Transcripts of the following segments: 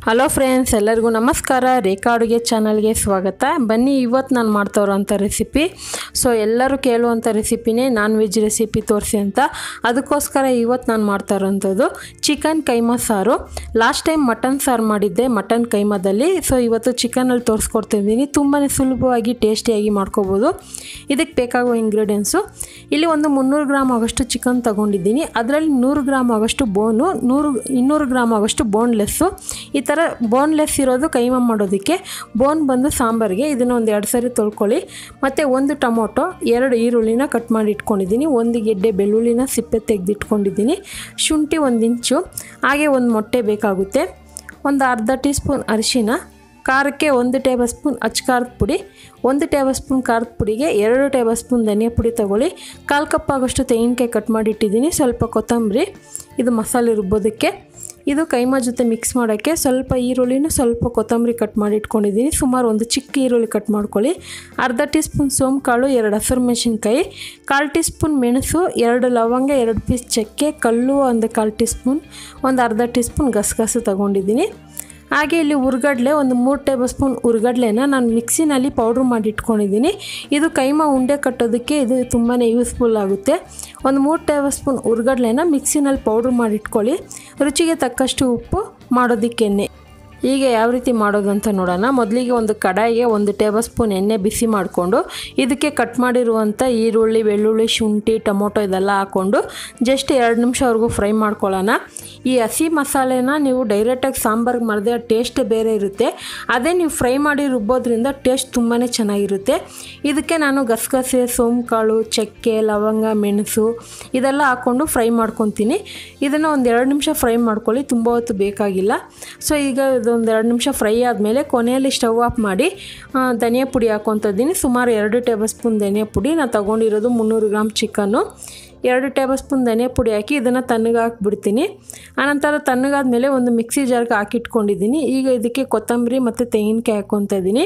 hello friends ಎಲ್ಲರಿಗೂ ನಮಸ್ಕಾರ ರೇಖಾ ಅಡುಗೆ ಚಾನಲ್ಗೆ ಸ್ವಾಗತ ಬನ್ನಿ ಇವತ್ತು ನಾನು ಮಾಡ್ತಾ ಇರೋಂಥ ರೆಸಿಪಿ ಸೊ ಎಲ್ಲರೂ ಕೇಳುವಂಥ ರೆಸಿಪಿನೇ ನಾನ್ ವೆಜ್ ರೆಸಿಪಿ ತೋರಿಸಿ ಅಂತ ಅದಕ್ಕೋಸ್ಕರ ಇವತ್ತು ನಾನು ಮಾಡ್ತಾ ಇರೋಂಥದ್ದು ಚಿಕನ್ ಕೈಮಾ ಸಾರು ಲಾಸ್ಟ್ ಟೈಮ್ ಮಟನ್ ಸಾರು ಮಾಡಿದ್ದೆ ಮಟನ್ ಕೈಮಾದಲ್ಲಿ ಸೊ ಇವತ್ತು ಚಿಕನಲ್ಲಿ ತೋರಿಸ್ಕೊಡ್ತಿದ್ದೀನಿ ತುಂಬಾ ಸುಲಭವಾಗಿ ಟೇಸ್ಟಿಯಾಗಿ ಮಾಡ್ಕೋಬೋದು ಇದಕ್ಕೆ ಬೇಕಾಗುವ ಇಂಗ್ರೀಡಿಯೆಂಟ್ಸು ಇಲ್ಲಿ ಒಂದು ಮುನ್ನೂರು ಗ್ರಾಮ್ ಆಗೋಷ್ಟು ಚಿಕನ್ ತೊಗೊಂಡಿದ್ದೀನಿ ಅದರಲ್ಲಿ ನೂರು ಗ್ರಾಮ್ ಆಗೋಷ್ಟು ಬೋನು ನೂರು ಇನ್ನೂರು ಗ್ರಾಮ್ ಆಗೋಷ್ಟು ಬೋನ್ಲೆಸ್ಸು ಈ ಥರ ಬೋನ್ಲೆಸ್ ಇರೋದು ಕೈಮಾ ಮಾಡೋದಕ್ಕೆ ಬೋನ್ ಬಂದು ಸಾಂಬಾರಿಗೆ ಇದನ್ನು ಒಂದು ಎರಡು ಸರಿ ತೊಳ್ಕೊಳ್ಳಿ ಮತ್ತು ಒಂದು ಟೊಮೊಟೊ ಎರಡು ಈರುಳ್ಳಿನ ಕಟ್ ಮಾಡಿ ಇಟ್ಕೊಂಡಿದ್ದೀನಿ ಒಂದು ಗೆಡ್ಡೆ ಬೆಳ್ಳುಳ್ಳಿನ ಸಿಪ್ಪೆ ತೆಗೆದಿಟ್ಕೊಂಡಿದ್ದೀನಿ ಶುಂಠಿ ಒಂದು ಇಂಚು ಹಾಗೆ ಒಂದು ಮೊಟ್ಟೆ ಬೇಕಾಗುತ್ತೆ ಒಂದು ಅರ್ಧ ಟೀ ಸ್ಪೂನ್ ಅರಿಶಿನ ಖಾರಕ್ಕೆ ಒಂದು ಟೇಬಲ್ ಸ್ಪೂನ್ ಅಚ್ಚ ಖಾರದ ಪುಡಿ ಒಂದು ಟೇಬಲ್ ಸ್ಪೂನ್ ಖಾರದ ಪುಡಿಗೆ ಎರಡು ಟೇಬಲ್ ಸ್ಪೂನ್ ಧನಿಯಾ ಪುಡಿ ತೊಗೊಳ್ಳಿ ಕಾಲು ಕಪ್ ಆಗೋಷ್ಟು ತೆಂಗಿನಕಾಯಿ ಕಟ್ ಮಾಡಿ ಇಟ್ಟಿದ್ದೀನಿ ಸ್ವಲ್ಪ ಕೊತ್ತಂಬರಿ ಇದು ಮಸಾಲೆ ರುಬ್ಬೋದಕ್ಕೆ ಇದು ಕೈಮಾ ಜೊತೆ ಮಿಕ್ಸ್ ಮಾಡೋಕ್ಕೆ ಸ್ವಲ್ಪ ಈರುಳ್ಳಿನೂ ಸ್ವಲ್ಪ ಕೊತ್ತಂಬರಿ ಕಟ್ ಮಾಡಿ ಇಟ್ಕೊಂಡಿದ್ದೀನಿ ಸುಮಾರು ಒಂದು ಚಿಕ್ಕ ಈರುಳ್ಳಿ ಕಟ್ ಮಾಡ್ಕೊಳ್ಳಿ ಅರ್ಧ ಟೀ ಸ್ಪೂನ್ ಸೋಂಕಾಳು ಎರಡು ಹಸಿರು ಮೆಣಸಿನ್ಕಾಯಿ ಕಾಲು ಟೀ ಸ್ಪೂನ್ ಮೆಣಸು ಎರಡು ಲವಂಗ ಎರಡು ಪೀಸ್ ಚಕ್ಕೆ ಕಲ್ಲು ಒಂದು ಕಾಲು ಟೀ ಸ್ಪೂನ್ ಒಂದು ಅರ್ಧ ಟೀ ಸ್ಪೂನ್ ಗಸಗಸೆ ತೊಗೊಂಡಿದ್ದೀನಿ ಹಾಗೆ ಇಲ್ಲಿ ಉರ್ಗಡ್ಲೆ ಒಂದು ಮೂರು ಟೇಬಲ್ ಸ್ಪೂನ್ ಉರ್ಗಡ್ಲೆನ ನಾನು ಮಿಕ್ಸಿನಲ್ಲಿ ಪೌಡ್ರ್ ಮಾಡಿ ಇಟ್ಕೊಂಡಿದ್ದೀನಿ ಇದು ಕೈಮಾ ಉಂಡೆ ಕಟ್ಟೋದಕ್ಕೆ ಇದು ತುಂಬಾ ಯೂಸ್ಫುಲ್ ಆಗುತ್ತೆ ಒಂದು ಮೂರು ಟೇಬಲ್ ಸ್ಪೂನ್ ಉರ್ಗಡ್ಲೆನ ಮಿಕ್ಸಿನಲ್ಲಿ ಪೌಡ್ರ್ ಮಾಡಿ ಇಟ್ಕೊಳ್ಳಿ ರುಚಿಗೆ ತಕ್ಕಷ್ಟು ಉಪ್ಪು ಮಾಡೋದಕ್ಕೆಣ್ಣೆ ಈಗ ಯಾವ ರೀತಿ ಮಾಡೋದು ಅಂತ ನೋಡೋಣ ಮೊದಲಿಗೆ ಒಂದು ಕಡಾಯಿಗೆ ಒಂದು ಟೇಬಲ್ ಸ್ಪೂನ್ ಎಣ್ಣೆ ಬಿಸಿ ಮಾಡಿಕೊಂಡು ಇದಕ್ಕೆ ಕಟ್ ಮಾಡಿರುವಂಥ ಈರುಳ್ಳಿ ಬೆಳ್ಳುಳ್ಳಿ ಶುಂಠಿ ಟೊಮೊಟೊ ಇದೆಲ್ಲ ಹಾಕ್ಕೊಂಡು ಜಸ್ಟ್ ಎರಡು ನಿಮಿಷವರೆಗೂ ಫ್ರೈ ಮಾಡ್ಕೊಳ್ಳೋಣ ಈ ಹಸಿ ಮಸಾಲೆನ ನೀವು ಡೈರೆಕ್ಟಾಗಿ ಸಾಂಬಾರ್ಗೆ ಮಾಡಿದ್ರೆ ಟೇಸ್ಟೇ ಬೇರೆ ಇರುತ್ತೆ ಅದೇ ನೀವು ಫ್ರೈ ಮಾಡಿ ರುಬ್ಬೋದ್ರಿಂದ ಟೇಸ್ಟ್ ತುಂಬಾ ಚೆನ್ನಾಗಿರುತ್ತೆ ಇದಕ್ಕೆ ನಾನು ಗಸಗಸೆ ಸೋಂಕಾಳು ಚಕ್ಕೆ ಲವಂಗ ಮೆಣಸು ಇದೆಲ್ಲ ಹಾಕ್ಕೊಂಡು ಫ್ರೈ ಮಾಡ್ಕೊತೀನಿ ಇದನ್ನು ಒಂದು ಎರಡು ನಿಮಿಷ ಫ್ರೈ ಮಾಡ್ಕೊಳ್ಳಿ ತುಂಬ ಹೊತ್ತು ಬೇಕಾಗಿಲ್ಲ ಸೊ ಈಗ ಇದೊಂದು ಎರಡು ನಿಮಿಷ ಫ್ರೈ ಆದಮೇಲೆ ಕೊನೆಯಲ್ಲಿ ಸ್ಟವ್ ಆಫ್ ಮಾಡಿ ಧನಿಯಾ ಪುಡಿ ಹಾಕ್ಕೊತಿದ್ದೀನಿ ಸುಮಾರು ಎರಡು ಟೇಬಲ್ ಸ್ಪೂನ್ ಧನಿಯಾ ಪುಡಿ ನಾನು ತೊಗೊಂಡಿರೋದು ಮುನ್ನೂರು ಗ್ರಾಮ್ ಚಿಕನ್ನು ಎರಡು ಟೇಬಲ್ ಸ್ಪೂನ್ ಧನಿಯಾ ಪುಡಿ ಹಾಕಿ ಇದನ್ನು ತಣ್ಣಗೆ ಹಾಕ್ಬಿಡ್ತೀನಿ ಆನಂತರ ತಣ್ಣಗಾದ್ಮೇಲೆ ಒಂದು ಮಿಕ್ಸಿ ಜಾರ್ಗೆ ಹಾಕಿಟ್ಕೊಂಡಿದ್ದೀನಿ ಈಗ ಇದಕ್ಕೆ ಕೊತ್ತಂಬರಿ ಮತ್ತು ತೆಂಗಿನಕಾಯಿ ಹಾಕ್ಕೊತಾ ಇದ್ದೀನಿ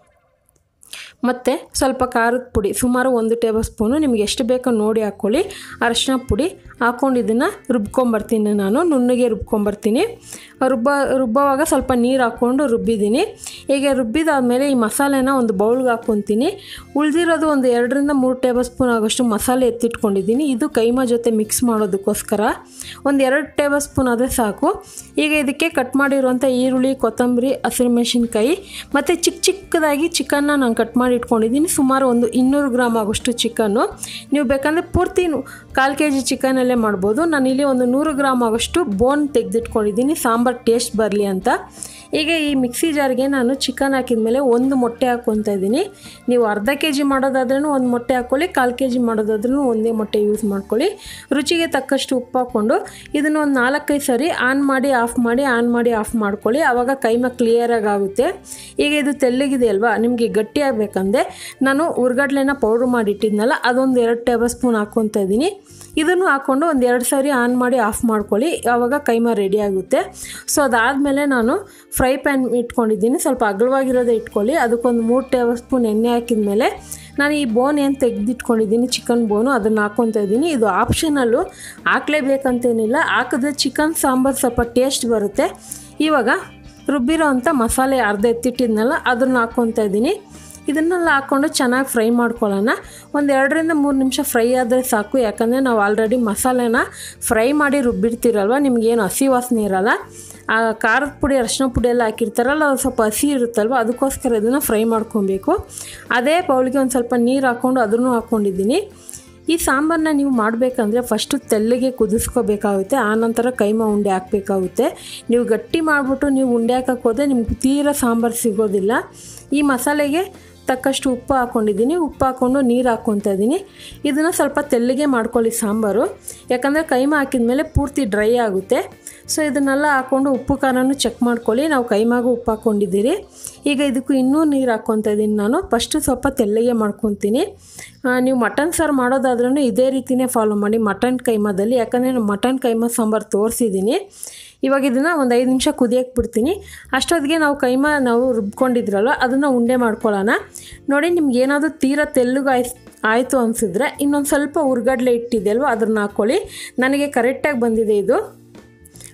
ಮತ್ತು ಸ್ವಲ್ಪ ಖಾರದ ಪುಡಿ ಸುಮಾರು ಒಂದು ಟೇಬಲ್ ಸ್ಪೂನು ನಿಮ್ಗೆ ಎಷ್ಟು ಬೇಕೋ ನೋಡಿ ಹಾಕ್ಕೊಳ್ಳಿ ಅರಶಿನ ಪುಡಿ ಹಾಕ್ಕೊಂಡು ಇದನ್ನು ರುಬ್ಕೊಂಬರ್ತೀನಿ ನಾನು ನುಣ್ಣಗೆ ರುಬ್ಕೊಂಬರ್ತೀನಿ ರುಬ್ಬ ರುಬ್ಬವಾಗ ಸ್ವಲ್ಪ ನೀರು ಹಾಕ್ಕೊಂಡು ರುಬ್ಬಿದ್ದೀನಿ ಹೀಗೆ ರುಬ್ಬಿದಾದಮೇಲೆ ಈ ಮಸಾಲೆನ ಒಂದು ಬೌಲ್ಗೆ ಹಾಕ್ಕೊತೀನಿ ಉಳಿದಿರೋದು ಒಂದು ಎರಡರಿಂದ ಮೂರು ಟೇಬಲ್ ಸ್ಪೂನ್ ಆಗೋಷ್ಟು ಮಸಾಲೆ ಎತ್ತಿಟ್ಕೊಂಡಿದ್ದೀನಿ ಇದು ಕೈಮಾ ಜೊತೆ ಮಿಕ್ಸ್ ಮಾಡೋದಕ್ಕೋಸ್ಕರ ಒಂದು ಎರಡು ಟೇಬಲ್ ಸ್ಪೂನ್ ಆದರೆ ಸಾಕು ಈಗ ಇದಕ್ಕೆ ಕಟ್ ಮಾಡಿರುವಂಥ ಈರುಳ್ಳಿ ಕೊತ್ತಂಬರಿ ಹಸಿರು ಮೆಣಸಿನ್ಕಾಯಿ ಮತ್ತು ಚಿಕ್ಕ ಚಿಕ್ಕದಾಗಿ ಚಿಕನ್ನ ನಾನು ಕಟ್ ಮಾಡಿ ಇಟ್ಕೊಂಡಿದ್ದೀನಿ ಸುಮಾರು ಒಂದು ಇನ್ನೂರು ಗ್ರಾಮ್ ಆಗೋಷ್ಟು ಚಿಕನ್ನು ನೀವು ಬೇಕಂದರೆ ಪೂರ್ತಿ ಕಾಲು ಕೆ ಜಿ ಚಿಕನಲ್ಲೇ ಮಾಡ್ಬೋದು ನಾನಿಲ್ಲಿ ಒಂದು ನೂರು ಗ್ರಾಮ್ ಆಗೋಷ್ಟು ಬೋನ್ ತೆಗೆದಿಟ್ಕೊಂಡಿದ್ದೀನಿ ಸಾಂಬಾರು ಟೇಸ್ಟ್ ಬರಲಿ ಅಂತ ಈಗ ಈ ಮಿಕ್ಸಿ ಜಾರ್ಗೆ ನಾನು ಚಿಕನ್ ಹಾಕಿದ ಮೇಲೆ ಒಂದು ಮೊಟ್ಟೆ ಹಾಕ್ಕೊತಾ ಇದ್ದೀನಿ ನೀವು ಅರ್ಧ ಕೆ ಜಿ ಮಾಡೋದಾದ್ರೂ ಒಂದು ಮೊಟ್ಟೆ ಹಾಕ್ಕೊಳ್ಳಿ ಕಾಲು ಕೆ ಜಿ ಮಾಡೋದಾದ್ರೂ ಒಂದೇ ಮೊಟ್ಟೆ ಯೂಸ್ ಮಾಡ್ಕೊಳ್ಳಿ ರುಚಿಗೆ ತಕ್ಕಷ್ಟು ಉಪ್ಪು ಹಾಕ್ಕೊಂಡು ಇದನ್ನು ಒಂದು ನಾಲ್ಕೈದು ಸರಿ ಆನ್ ಮಾಡಿ ಆಫ್ ಮಾಡಿ ಆನ್ ಮಾಡಿ ಆಫ್ ಮಾಡ್ಕೊಳ್ಳಿ ಆವಾಗ ಕೈಮ ಕ್ಲಿಯರಾಗಿ ಆಗುತ್ತೆ ಈಗ ಇದು ತೆಳ್ಳಗಿದೆ ಅಲ್ವಾ ನಿಮಗೆ ಗಟ್ಟಿ ಆಗಬೇಕಂದ್ರೆ ನಾನು ಉರ್ಗಡ್ಲೆನ ಪೌಡ್ರ್ ಮಾಡಿಟ್ಟಿದ್ನಲ್ಲ ಅದೊಂದು ಎರಡು ಟೇಬಲ್ ಸ್ಪೂನ್ ಹಾಕ್ಕೊತಾ ಇದ್ದೀನಿ ಇದನ್ನು ಹಾಕ್ಕೊಂಡು ಒಂದು ಎರಡು ಸಾರಿ ಆನ್ ಮಾಡಿ ಆಫ್ ಮಾಡ್ಕೊಳ್ಳಿ ಆವಾಗ ಕೈಮಾ ರೆಡಿ ಆಗುತ್ತೆ ಸೊ ಅದಾದಮೇಲೆ ನಾನು ಫ್ರೈ ಪ್ಯಾನ್ ಇಟ್ಕೊಂಡಿದ್ದೀನಿ ಸ್ವಲ್ಪ ಅಗಲವಾಗಿರೋದೇ ಇಟ್ಕೊಳ್ಳಿ ಅದಕ್ಕೊಂದು ಮೂರು ಟೇಬಲ್ ಸ್ಪೂನ್ ಎಣ್ಣೆ ಹಾಕಿದ ಮೇಲೆ ನಾನು ಈ ಬೋನ್ ಏನು ತೆಗೆದಿಟ್ಕೊಂಡಿದ್ದೀನಿ ಚಿಕನ್ ಬೋನು ಅದನ್ನು ಹಾಕ್ಕೊತಾ ಇದ್ದೀನಿ ಇದು ಆಪ್ಷನಲ್ಲು ಹಾಕ್ಲೇಬೇಕಂತೇನಿಲ್ಲ ಹಾಕಿದ್ರೆ ಚಿಕನ್ ಸಾಂಬಾರು ಸ್ವಲ್ಪ ಟೇಸ್ಟ್ ಬರುತ್ತೆ ಇವಾಗ ರುಬ್ಬಿರೋ ಅಂಥ ಮಸಾಲೆ ಅರ್ಧ ಎತ್ತಿಟ್ಟಿದ್ನಲ್ಲ ಅದನ್ನು ಹಾಕ್ಕೊತಾ ಇದ್ದೀನಿ ಇದನ್ನೆಲ್ಲ ಹಾಕ್ಕೊಂಡು ಚೆನ್ನಾಗಿ ಫ್ರೈ ಮಾಡ್ಕೊಳ್ಳೋಣ ಒಂದು ಎರಡರಿಂದ ಮೂರು ನಿಮಿಷ ಫ್ರೈ ಆದರೆ ಸಾಕು ಯಾಕಂದರೆ ನಾವು ಆಲ್ರೆಡಿ ಮಸಾಲೆನ ಫ್ರೈ ಮಾಡಿ ರುಬ್ಬಿರ್ತೀರಲ್ವ ನಿಮಗೇನು ಹಸಿ ವಾಸನೆ ಇರೋಲ್ಲ ಆ ಖಾರದ ಪುಡಿ ಅರಿಶಿನ ಪುಡಿ ಎಲ್ಲ ಹಾಕಿರ್ತಾರಲ್ಲ ಅದು ಸ್ವಲ್ಪ ಹಸಿ ಇರುತ್ತಲ್ವ ಅದಕ್ಕೋಸ್ಕರ ಇದನ್ನು ಫ್ರೈ ಮಾಡ್ಕೊಬೇಕು ಅದೇ ಬೌಲ್ಗೆ ಒಂದು ಸ್ವಲ್ಪ ನೀರು ಹಾಕ್ಕೊಂಡು ಅದನ್ನು ಹಾಕ್ಕೊಂಡಿದ್ದೀನಿ ಈ ಸಾಂಬಾರನ್ನ ನೀವು ಮಾಡಬೇಕಂದ್ರೆ ಫಸ್ಟು ತೆಲ್ಲಿಗೆ ಕುದಿಸ್ಕೋಬೇಕಾಗುತ್ತೆ ಆನಂತರ ಕೈಮಾ ಉಂಡೆ ಹಾಕಬೇಕಾಗುತ್ತೆ ನೀವು ಗಟ್ಟಿ ಮಾಡಿಬಿಟ್ಟು ನೀವು ಉಂಡೆ ಹಾಕಕ್ಕೆ ಹೋದರೆ ನಿಮ್ಗೆ ತೀರಾ ಸಾಂಬಾರು ಸಿಗೋದಿಲ್ಲ ಈ ಮಸಾಲೆಗೆ ತಕ್ಕಷ್ಟು ಉಪ್ಪು ಹಾಕ್ಕೊಂಡಿದ್ದೀನಿ ಉಪ್ಪು ಹಾಕ್ಕೊಂಡು ನೀರು ಹಾಕ್ಕೊತಾ ಇದ್ದೀನಿ ಇದನ್ನು ಸ್ವಲ್ಪ ತೆಲ್ಲಿಗೆ ಮಾಡ್ಕೊಳ್ಳಿ ಸಾಂಬಾರು ಯಾಕಂದರೆ ಕೈಮಾ ಹಾಕಿದ ಮೇಲೆ ಪೂರ್ತಿ ಡ್ರೈ ಆಗುತ್ತೆ ಸೊ ಇದನ್ನೆಲ್ಲ ಹಾಕ್ಕೊಂಡು ಉಪ್ಪು ಖಾರನೂ ಚೆಕ್ ಮಾಡ್ಕೊಳ್ಳಿ ನಾವು ಕೈಮಾಗೂ ಉಪ್ಪು ಹಾಕ್ಕೊಂಡಿದ್ದೀರಿ ಈಗ ಇದಕ್ಕೂ ಇನ್ನೂ ನೀರು ಹಾಕ್ಕೊತಾ ಇದ್ದೀನಿ ನಾನು ಫಸ್ಟು ಸ್ವಲ್ಪ ತೆಲ್ಲಿಗೆ ಮಾಡ್ಕೊತೀನಿ ನೀವು ಮಟನ್ ಸಾರು ಮಾಡೋದಾದ್ರೂ ಇದೇ ರೀತಿಯೇ ಫಾಲೋ ಮಾಡಿ ಮಟನ್ ಕೈಮಾದಲ್ಲಿ ಯಾಕಂದರೆ ನಾನು ಮಟನ್ ಕೈಮಾ ಸಾಂಬಾರು ತೋರಿಸಿದ್ದೀನಿ ಇವಾಗ ಇದನ್ನು ಒಂದು ಐದು ನಿಮಿಷ ಕುದಿಯಕ್ಕೆ ಬಿಡ್ತೀನಿ ಅಷ್ಟೊತ್ತಿಗೆ ನಾವು ಕೈಮಾ ನಾವು ರುಬ್ಕೊಂಡಿದ್ರಲ್ವ ಅದನ್ನು ಉಂಡೆ ಮಾಡ್ಕೊಳ್ಳೋಣ ನೋಡಿ ನಿಮ್ಗೆ ಏನಾದರೂ ತೀರಾ ತೆಲ್ಲುಗೆ ಆಯ್ತು ಆಯಿತು ಅನಿಸಿದ್ರೆ ಇನ್ನೊಂದು ಸ್ವಲ್ಪ ಉರ್ಗಡ್ಲೆ ಇಟ್ಟಿದೆ ಅಲ್ವ ಅದನ್ನು ಹಾಕ್ಕೊಳ್ಳಿ ನನಗೆ ಕರೆಕ್ಟಾಗಿ ಬಂದಿದೆ ಇದು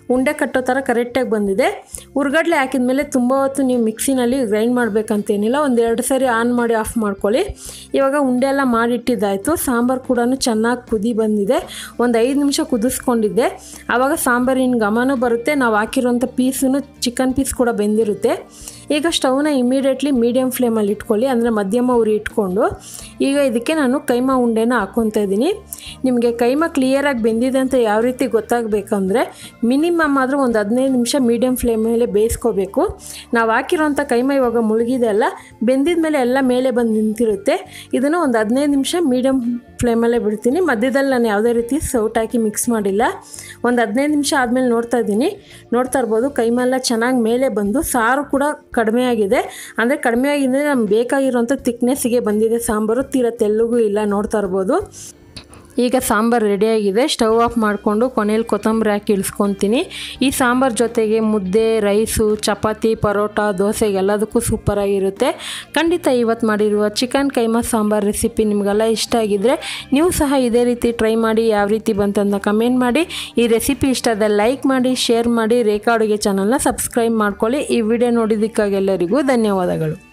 ಉಂಡೆ ಕಟ್ಟೋ ಥರ ಕರೆಕ್ಟಾಗಿ ಬಂದಿದೆ ಉರ್ಗಡ್ಲೆ ಹಾಕಿದ್ಮೇಲೆ ತುಂಬ ಹೊತ್ತು ನೀವು ಮಿಕ್ಸಿನಲ್ಲಿ ಗ್ರೈಂಡ್ ಮಾಡಬೇಕಂತೇನಿಲ್ಲ ಒಂದು ಎರಡು ಸರಿ ಆನ್ ಮಾಡಿ ಆಫ್ ಮಾಡ್ಕೊಳ್ಳಿ ಇವಾಗ ಉಂಡೆ ಎಲ್ಲ ಮಾಡಿಟ್ಟಿದ್ದಾಯಿತು ಸಾಂಬಾರು ಕೂಡ ಚೆನ್ನಾಗಿ ಕುದಿ ಬಂದಿದೆ ಒಂದು ಐದು ನಿಮಿಷ ಕುದಿಸ್ಕೊಂಡಿದ್ದೆ ಆವಾಗ ಸಾಂಬಾರಿನ ಘಮನೂ ಬರುತ್ತೆ ನಾವು ಹಾಕಿರೋಂಥ ಪೀಸೂ ಚಿಕನ್ ಪೀಸ್ ಕೂಡ ಬೆಂದಿರುತ್ತೆ ಈಗ ಸ್ಟವ್ನ ಇಮಿಡಿಯೇಟ್ಲಿ ಮೀಡಿಯಮ್ ಫ್ಲೇಮಲ್ಲಿ ಇಟ್ಕೊಳ್ಳಿ ಅಂದರೆ ಮಧ್ಯಮ ಉರಿ ಇಟ್ಕೊಂಡು ಈಗ ಇದಕ್ಕೆ ನಾನು ಕೈಮಾ ಉಂಡೆನ ಹಾಕ್ಕೊತಾ ಇದ್ದೀನಿ ನಿಮಗೆ ಕೈಮಾ ಕ್ಲಿಯರಾಗಿ ಬೆಂದಿದೆ ಅಂತ ಯಾವ ರೀತಿ ಗೊತ್ತಾಗಬೇಕಂದ್ರೆ ಮಿನಿಮಮ್ ಆದರೂ ಒಂದು ಹದಿನೈದು ನಿಮಿಷ ಮೀಡಿಯಮ್ ಫ್ಲೇಮ್ ಮೇಲೆ ಬೇಯಿಸ್ಕೋಬೇಕು ನಾವು ಹಾಕಿರೋಂಥ ಕೈಮಾ ಇವಾಗ ಮುಳುಗಿದೆ ಅಲ್ಲ ಬೆಂದಿದ ಮೇಲೆ ಎಲ್ಲ ಮೇಲೆ ಬಂದು ನಿಂತಿರುತ್ತೆ ಇದನ್ನು ಒಂದು ಹದಿನೈದು ನಿಮಿಷ ಮೀಡಿಯಮ್ ಫ್ಲೇಮಲ್ಲೇ ಬಿಡ್ತೀನಿ ಮಧ್ಯದಲ್ಲಿ ನಾನು ಯಾವುದೇ ರೀತಿ ಸೌಟ್ ಹಾಕಿ ಮಿಕ್ಸ್ ಮಾಡಿಲ್ಲ ಒಂದು ಹದಿನೈದು ನಿಮಿಷ ಆದಮೇಲೆ ನೋಡ್ತಾ ಇದ್ದೀನಿ ನೋಡ್ತಾ ಇರ್ಬೋದು ಕೈಮೆಲ್ಲ ಚೆನ್ನಾಗಿ ಮೇಲೆ ಬಂದು ಸಾರು ಕೂಡ ಕಡಿಮೆ ಆಗಿದೆ ಅಂದರೆ ಕಡಿಮೆ ಆಗಿದೆ ನಮ್ಗೆ ಬೇಕಾಗಿರೋಂಥ ತಿಕ್ನೆಸ್ಸಿಗೆ ಬಂದಿದೆ ಸಾಂಬಾರು ತೀರ ತೆಲ್ಲುಗೂ ಇಲ್ಲ ನೋಡ್ತಾ ಇರ್ಬೋದು ಈಗ ಸಾಂಬಾರು ರೆಡಿಯಾಗಿದೆ ಸ್ಟವ್ ಆಫ್ ಮಾಡಿಕೊಂಡು ಕೊನೆಯಲ್ಲಿ ಕೊತ್ತಂಬರಿ ಹಾಕಿ ಇಳಿಸ್ಕೊತೀನಿ ಈ ಸಾಂಬಾರು ಜೊತೆಗೆ ಮುದ್ದೆ ರೈಸು ಚಪಾತಿ ಪರೋಟ ದೋಸೆ ಎಲ್ಲದಕ್ಕೂ ಸೂಪರಾಗಿರುತ್ತೆ ಖಂಡಿತ ಇವತ್ತು ಮಾಡಿರುವ ಚಿಕನ್ ಕೈಮಾ ಸಾಂಬಾರು ರೆಸಿಪಿ ನಿಮಗೆಲ್ಲ ಇಷ್ಟ ಆಗಿದ್ದರೆ ನೀವು ಸಹ ಇದೇ ರೀತಿ ಟ್ರೈ ಮಾಡಿ ಯಾವ ರೀತಿ ಬಂತಂತ ಕಮೆಂಟ್ ಮಾಡಿ ಈ ರೆಸಿಪಿ ಇಷ್ಟ ಆದ ಲೈಕ್ ಮಾಡಿ ಶೇರ್ ಮಾಡಿ ರೇಖಾ ಅಡುಗೆ ಚಾನಲ್ನ ಸಬ್ಸ್ಕ್ರೈಬ್ ಮಾಡ್ಕೊಳ್ಳಿ ಈ ವಿಡಿಯೋ ನೋಡಿದ್ದಕ್ಕಾಗಿ ಎಲ್ಲರಿಗೂ ಧನ್ಯವಾದಗಳು